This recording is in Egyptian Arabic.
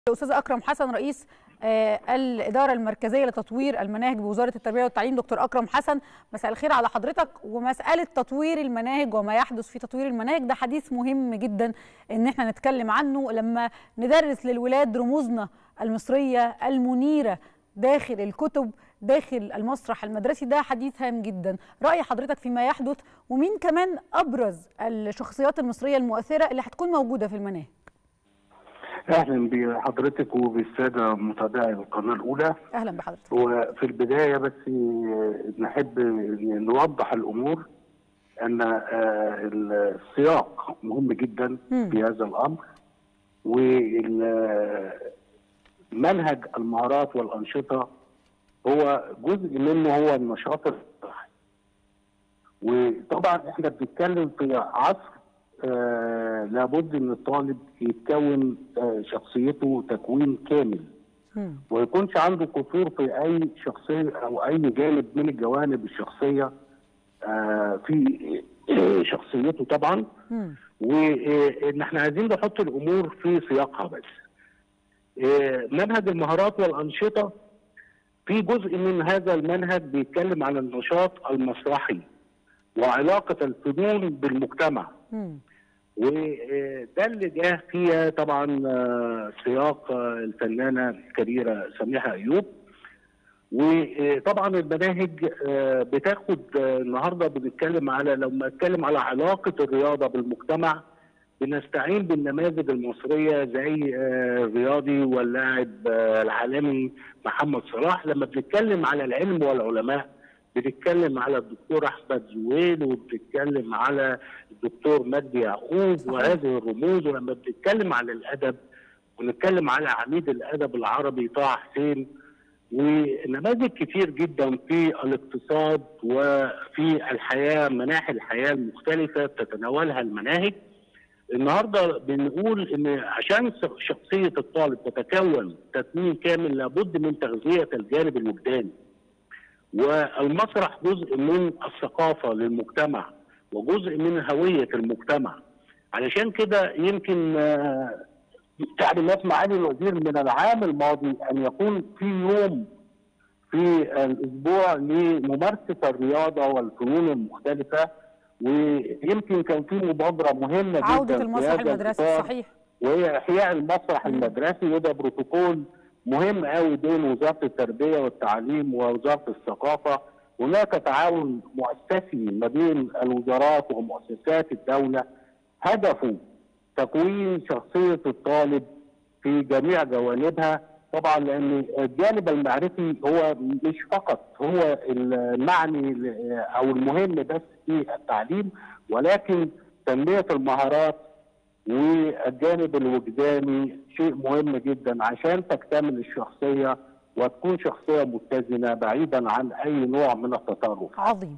الاستاذ اكرم حسن رئيس آه، الاداره المركزيه لتطوير المناهج بوزاره التربيه والتعليم دكتور اكرم حسن مساء الخير على حضرتك ومساله تطوير المناهج وما يحدث في تطوير المناهج ده حديث مهم جدا ان احنا نتكلم عنه لما ندرس للولاد رموزنا المصريه المنيره داخل الكتب داخل المسرح المدرسي ده حديث هام جدا رأي حضرتك فيما يحدث ومين كمان أبرز الشخصيات المصرية المؤثرة اللي هتكون موجودة في المناهج اهلا بحضرتك وبالساده متابعي القناه الاولى أهلا بحضرتك وفي البدايه بس نحب نوضح الامور ان آه، السياق مهم جدا مم. في هذا الامر ومنهج المهارات والانشطه هو جزء منه هو النشاط الصحي وطبعا احنا بنتكلم في عصر آه لابد ان الطالب يتكون آه شخصيته تكوين كامل مم. وما يكونش عنده قصور في اي شخصيه او اي جانب من الجوانب الشخصيه آه في شخصيته طبعا مم. وان احنا عايزين نحط الامور في سياقها بس. آه، منهج المهارات والانشطه في جزء من هذا المنهج بيتكلم عن النشاط المسرحي وعلاقه الفنون بالمجتمع. مم. وده اللي جه فيها طبعا آه، سياق آه، الفنانه الكبيره سميحه ايوب وطبعا المناهج آه، بتاخد آه، النهارده بنتكلم على لما نتكلم على علاقه الرياضه بالمجتمع بنستعين بالنماذج المصريه زي آه، الرياضي واللاعب آه، العالمي محمد صلاح لما بنتكلم على العلم والعلماء بنتكلم على الدكتور احمد زويل وبنتكلم على الدكتور مجدي يعقوب صحيح. وهذه الرموز ولما بنتكلم على الادب ونتكلم على عميد الادب العربي طه حسين ونماذج كتير جدا في الاقتصاد وفي الحياه مناحي الحياه المختلفه تتناولها المناهج النهارده بنقول ان عشان شخصيه الطالب تتكون تكوين كامل لابد من تغذيه الجانب الوجداني والمسرح جزء من الثقافه للمجتمع وجزء من هويه المجتمع علشان كده يمكن آه، تعليمات معالي الوزير من العام الماضي ان يكون في يوم في الاسبوع لممارسه الرياضه والفنون المختلفه ويمكن كان في مبادره مهمه جدا عودة في المسرح هذا المدرسي الإطار. صحيح وهي احياء المسرح مم. المدرسي وده بروتوكول مهم قوي بين وزاره التربيه والتعليم ووزاره الثقافه هناك تعاون مؤسسي ما بين الوزارات ومؤسسات الدوله هدفه تكوين شخصيه الطالب في جميع جوانبها طبعا لان الجانب المعرفي هو مش فقط هو المعني ل- او المهم بس في التعليم ولكن تنميه المهارات والجانب الوجداني شيء مهم جدا عشان تكتمل الشخصيه وتكون شخصيه متزنه بعيدا عن اي نوع من التطرف عظيم